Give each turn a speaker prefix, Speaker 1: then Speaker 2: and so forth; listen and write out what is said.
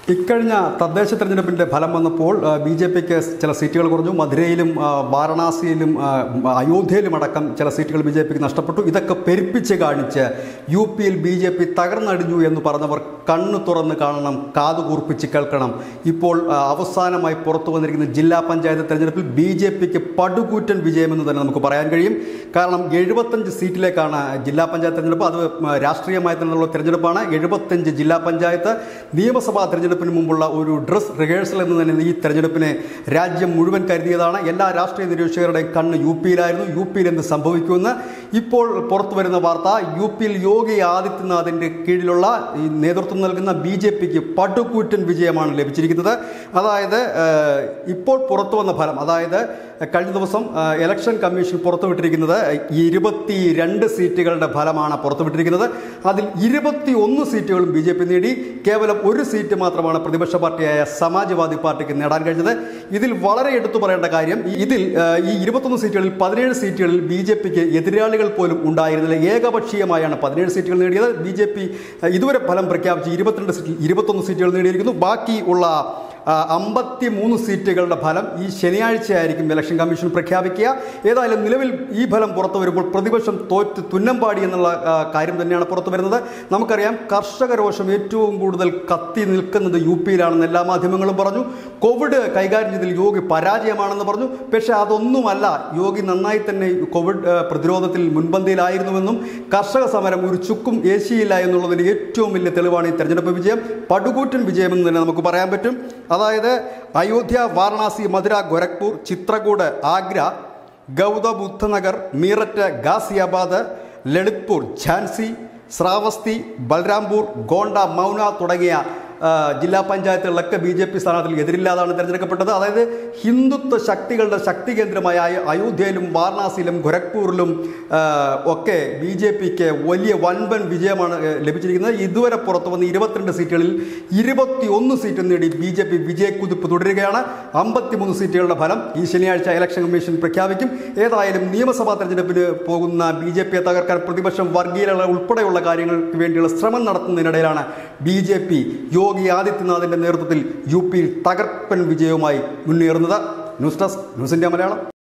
Speaker 1: ഇക്കഴിഞ്ഞ തദ്ദേശ തെരഞ്ഞെടുപ്പിന്റെ ഫലം വന്നപ്പോൾ ബി ജെ പിക്ക് ചില സീറ്റുകൾ കുറഞ്ഞു മധുരയിലും ആ, വാരണാസിയിലും ആ, അയോധ്യയിലും അടക്കം ചില സീറ്റുകൾ ബി ജെ പിക്ക് നഷ്ടപ്പെട്ടു ഇതൊക്കെ പെരുപ്പിച്ച് കാണിച്ച് യു പിയിൽ ബി ജെ പി തകർന്നടിഞ്ഞു എന്ന് പറഞ്ഞവർ കണ്ണു തുറന്ന് കാണണം കാതു കൂർപ്പിച്ച് കേൾക്കണം ഇപ്പോൾ ആ, അവസാനമായി പുറത്തു വന്നിരിക്കുന്ന ജില്ലാ പഞ്ചായത്ത് തെരഞ്ഞെടുപ്പിൽ ബി ജെ പിക്ക് പടുകൂറ്റൻ വിജയമെന്ന് തന്നെ നമുക്ക് പറയാൻ കഴിയും കാരണം എഴുപത്തഞ്ച് സീറ്റിലേക്കാണ് ജില്ലാ പഞ്ചായത്ത് തെരഞ്ഞെടുപ്പ് അത് ആ, രാഷ്ട്രീയമായി തന്നെയുള്ള തെരഞ്ഞെടുപ്പാണ് എഴുപത്തഞ്ച് ജില്ലാ പഞ്ചായത്ത് നിയമസഭാ തെരഞ്ഞെടുപ്പിന് മുമ്പുള്ള ഒരു ഡ്രസ് റിഹേഴ്സൽ എന്ന് തന്നെ ഈ തെരഞ്ഞെടുപ്പിനെ രാജ്യം മുഴുവൻ കരുതിയതാണ് എല്ലാ രാഷ്ട്രീയ നിരീക്ഷകരുടെയും കണ്ണ് യു പിയിലായിരുന്നു യു പിയിൽ എന്ത് സംഭവിക്കുമെന്ന് ഇപ്പോൾ പുറത്തു വരുന്ന വാർത്ത യു പിയിൽ യോഗി ആദിത്യനാഥിൻ്റെ കീഴിലുള്ള ഈ നേതൃത്വം നൽകുന്ന ബി ജെ പിക്ക് പടുകൂറ്റൻ വിജയമാണ് ലഭിച്ചിരിക്കുന്നത് അതായത് ഏഹ്, ഇപ്പോൾ പുറത്തു വന്ന ഫലം അതായത് കഴിഞ്ഞ ദിവസം ഏഹ്, ഇലക്ഷൻ കമ്മീഷൻ പുറത്തുവിട്ടിരിക്കുന്നത് ഇരുപത്തി രണ്ട് സീറ്റുകളുടെ ഫലമാണ് പുറത്തുവിട്ടിരിക്കുന്നത് അതിൽ ഇരുപത്തി ഒന്ന് സീറ്റുകളും ബി ജെ പി നേടി കേവലം ഒരു സീറ്റ് മാത്രമാണ് പ്രതിപക്ഷ പാർട്ടിയായ സമാജ്വാദി പാർട്ടിക്ക് നേടാൻ കഴിഞ്ഞത് ഇതിൽ വളരെ എടുത്തു പറയേണ്ട കാര്യം ഇതിൽ ഏഹ്, ഈ ഇരുപത്തൊന്ന് സീറ്റുകളിൽ പതിനേഴ് സീറ്റുകളിൽ ബി ജെ പിക്ക് എതിരാളികൾ പോലും ഉണ്ടായിരുന്നില്ല ഏകപക്ഷീയമായാണ് പതിനേഴ് സീറ്റുകൾ നേടിയത് ബി ജെ പി ഇതുവരെ ഫലം പ്രഖ്യാപിച്ച് ഇരുപത്തിരണ്ട് സീറ്റിൽ ഇരുപത്തൊന്ന് സീറ്റുകൾ നേടിയിരിക്കുന്നു ബാക്കി ഉള്ള അമ്പത്തി മൂന്ന് സീറ്റുകളുടെ ഫലം ഈ ശനിയാഴ്ചയായിരിക്കും ഇലക്ഷൻ കമ്മീഷൻ പ്രഖ്യാപിക്കുക ഏതായാലും നിലവിൽ ഈ ഫലം പുറത്തു വരുമ്പോൾ പ്രതിപക്ഷം തോറ്റ് തുന്നമ്പാടി എന്നുള്ള ആ, കാര്യം തന്നെയാണ് പുറത്തു വരുന്നത് നമുക്കറിയാം കർഷക രോഷം ഏറ്റവും കൂടുതൽ കത്തി നിൽക്കുന്നത് യു പിയിലാണെന്ന് എല്ലാ മാധ്യമങ്ങളും പറഞ്ഞു കോവിഡ് കൈകാര്യം ചെയ്തതിൽ യോഗി പരാജയമാണെന്ന് പറഞ്ഞു പക്ഷേ അതൊന്നുമല്ല യോഗി നന്നായി തന്നെ കോവിഡ് ആ, പ്രതിരോധത്തിൽ മുൻപന്തിയിലായിരുന്നുവെന്നും കർഷക സമരം ഒരു ചുക്കും ഏശിയില്ല എന്നുള്ളതിന് ഏറ്റവും വലിയ തെളിവാണ് ഈ തെരഞ്ഞെടുപ്പ് വിജയം പടുകൂറ്റൻ വിജയമെന്ന് തന്നെ നമുക്ക് പറയാൻ പറ്റും അതായത് അയോധ്യ വാരണാസി മധുര ഗോരഖ്പൂർ ചിത്രകൂട് ആഗ്ര ഗൗതബുദ്ധനഗർ മീററ്റ് ഗാസിയാബാദ് ലളിത്പൂർ ഝാൻസി ശ്രാവസ്തി ബൽറാംപൂർ ഗോണ്ട മൗന തുടങ്ങിയ ആ, ജില്ലാ പഞ്ചായത്തുകളിലൊക്കെ ബി ജെ പി സ്ഥാനാർത്ഥികൾ എതിരില്ലാതാണ് തിരഞ്ഞെടുക്കപ്പെട്ടത് അതായത് ഹിന്ദുത്വ ശക്തികളുടെ ശക്തി കേന്ദ്രമായ അയ- അയോധ്യയിലും വാരണാസിയിലും ഗോരഖ്പൂരിലും ആ, ഒക്കെ ബി ജെ പിക്ക് വലിയ വൻപൻ വിജയമാണ് ഏ, ലഭിച്ചിരിക്കുന്നത് ഇതുവരെ പുറത്തു വന്ന ഇരുപത്തിരണ്ട് സീറ്റുകളിൽ ഇരുപത്തി ഒന്ന് സീറ്റ് നേടി ബി ജെ പി വിജയക്കുതിപ്പ് തുടരുകയാണ് അമ്പത്തിമൂന്ന് സീറ്റുകളുടെ ഫലം ഈ ശനിയാഴ്ച ഇലക്ഷൻ കമ്മീഷൻ പ്രഖ്യാപിക്കും ഏതായാലും നിയമസഭാ തെരഞ്ഞെടുപ്പിന് പോകുന്ന ബി ജെ പിയെ തകർക്കാൻ പ്രതിപക്ഷം വർഗീയത ഉൾപ്പെടെയുള്ള കാര്യങ്ങൾക്ക് വേണ്ടിയുള്ള ശ്രമം നടത്തുന്നതിനിടയിലാണ് ബി ജെ പി യോഗി ആദിത്യനാഥിന്റെ നേതൃത്വത്തിൽ യു പിയിൽ തകർപ്പൻ വിജയവുമായി മുന്നേറുന്നത് news desk news India Malayalam